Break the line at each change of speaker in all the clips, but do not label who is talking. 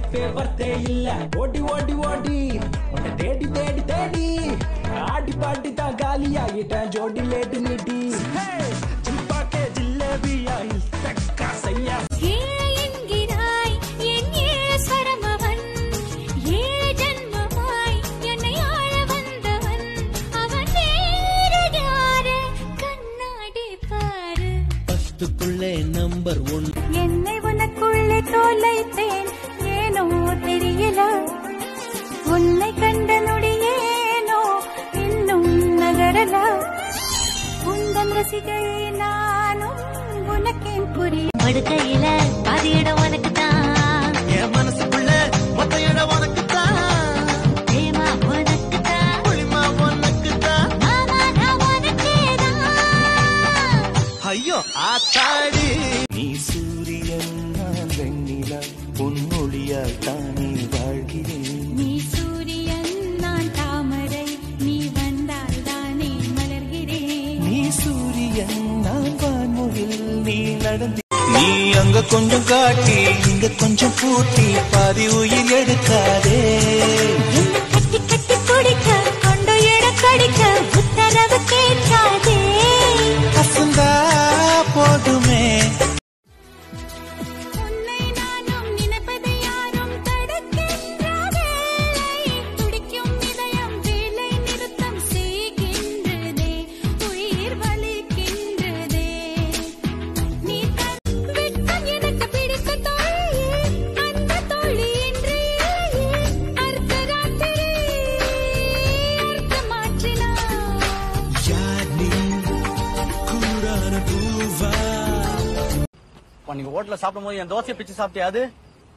லைஃபே வர்த்தே இல்ல ஓடி ஓடி ஓடி உன்னை தேடி தேடி தேடி ஆடி பாடி தான் காலியாகிட்டேன் ஜோடி லேட்டு நீட்டி சிப்பாக்கே ஜில்லேபியா தக்கா செய்யா
ஏன் என்கிறாய் என் ஏசரமவன் ஏ ஜன்மமாய் என்னை ஆள வந்தவன் அவன் வேறு யாரு கண்ணாடி பாரு
பத்துக்குள்ளே நம்பர் ஒன்
என்னை உனக்குள்ளே தோலைத்தேன் ஏனோ தெரியல உன்னை கண்ட நொடியேனோ இன்னும் நகரல உந்தன் ரசிகை நானும் உனக்கேன் புரிய படுக்கையில பாதி இடம் உனக்கு தான்
என் மனசுக்குள்ள மொத்த இடம் உனக்கு தான்
பிரேமா உனக்கு தான்
புளிமா உனக்கு தான்
மாமா நான் உனக்கே தான்
ஐயோ ஆத்தாடி நீ சூரியன் நான் வெண்ணிலா பொன்னொழியால் தானே வாழ்கிறேன்
நீ சூரியன் நான் தாமரை நீ வந்தால் தானே மலர்கிறேன்
நீ சூரியன் நான் வான்முகில் நீ நடந்து நீ அங்க கொஞ்சம் காட்டி இங்க கொஞ்சம் பூட்டி பாதி உயிர் எடுக்காதே
என்ன கட்டி கட்டி பிடிக்க கொண்டு இட கடிக்க உத்தரவு கேட்காதே
அசந்தா போதுமே
உன்னை நானும் நினைப்பதை யாரும் தடுக்கின்றதே துடிக்கும் இதயம் வேலை நிறுத்தம் செய்கின்றதே உயிர் வலிக்கின்றதே நீ தன் வெட்கம் எனக்கு பிடிக்க தோழியே அந்த தோழி என்று இல்லையே அர்த்தராத்திரி அர்த்த மாற்றினார்
யார் நீ கூடான பூவா
நீங்க ஹோட்டல்ல சாப்பிடும் போது என் தோசையை பிச்சு சாப்பிட்டியா அது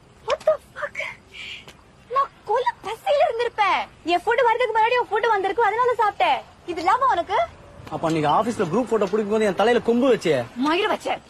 நான் கொல்ல பசியில இருந்திருப்பேன் என் ஃபுட் வரதுக்கு முன்னாடி உன் ஃபுட் வந்திருக்கும் அதனால சாப்பிட்டேன் இது இல்லாம உனக்கு
அப்ப நீங்க ஆபீஸ்ல குரூப் போட்டோ பிடிக்கும் போது என் தலையில கொம்பு வச்சே
மயிர வச்சேன்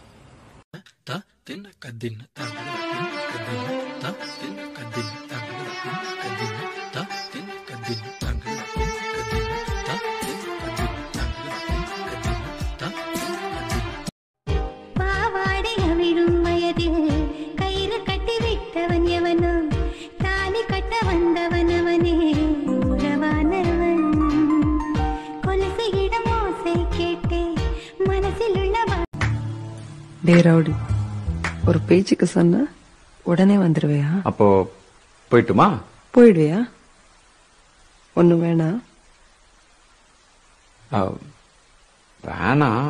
பாவாடை அவிழும் வயதில் கயிறு கட்டி விட்டவன் எவனோ தாலி கட்ட வந்தவன் அவனே உறவானவன் கொலுசு இடம் ஓசை கேட்டே மனசில் உள்ளவன்
டே ரவுடி ஒரு பேச்சுக்கு சொன்ன உடனே வந்துருவியா
அப்போ போயிட்டுமா
போயிடுவியா ஒண்ணு வேணாம்
அஹ், வேணாம்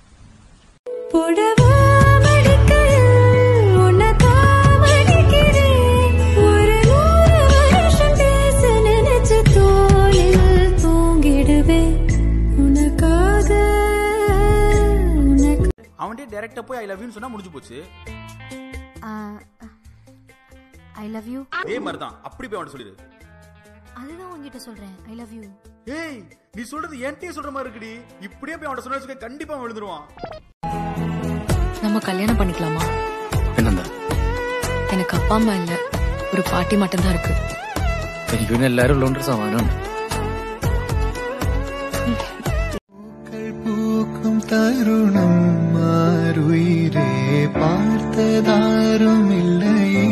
புடவா மடிக்கையில் உன்னை காவலிக்கிறேன். ஒரு நூறு வருஷம் பேச நினைச்ச தோளில் தூங்கிடுவேன். உனக்காக, உனக்கு-
அவன்கிட்ட டைரக்டா போய் ஐ லவ் யூன்னு சொன்னா முடிஞ்சு போச்சு
I love you.
அதே மாதிரி தான் அப்படி போய் அவன்கிட்ட சொல்லிடு
அதுதான் உன்கிட்ட சொல்றேன் ஐ லவ் யூ
ஏய் நீ சொல்றது என்கிட்டயே சொல்ற மாதிரி இருக்குடி இப்படியே போய் அவன்கிட்ட சொன்ன வச்சுக்க கண்டிப்பா அவன் விழுந்துருவான்
நம்ம கல்யாணம் பண்ணிக்கலாமா
என்னந்தா
எனக்கு அப்பா அம்மா இல்ல ஒரு பாட்டி மட்டும்தான் இருக்கு
എനിക്ക് എല്ലാരും ഉള്ളോണ്ട് സമാനം
பூக்கும் தருணம் மாறுயிரே பார்த்ததாரும் இல்லையே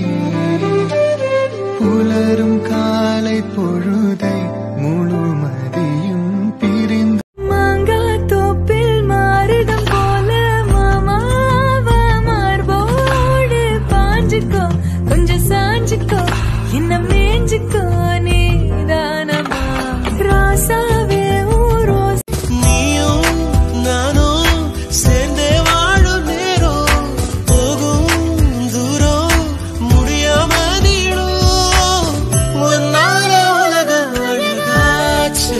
புலரும் காலை பொழுதை முழுமதியும் பிரிந்து
மாங்காத்தோப்பில் மாறுடம் போல மாமாவா மார்போடு பாஞ்சுக்கோ கொஞ்சம் சாஞ்சுக்கோ என்ன மேஞ்சுக்கோ நீதானமா ராசாவே ஊரோஸ்
நீயும் நானும் சேர்ந்தே வாழும் நேரம் போகும் தூரம் முடியாம நீடும் ஒன்னால உலக அழகாச்சு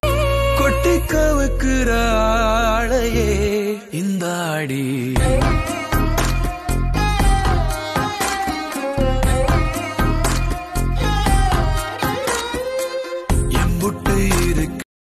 கொட்டி கவுக்குற ஆளையே இந்த ஆடி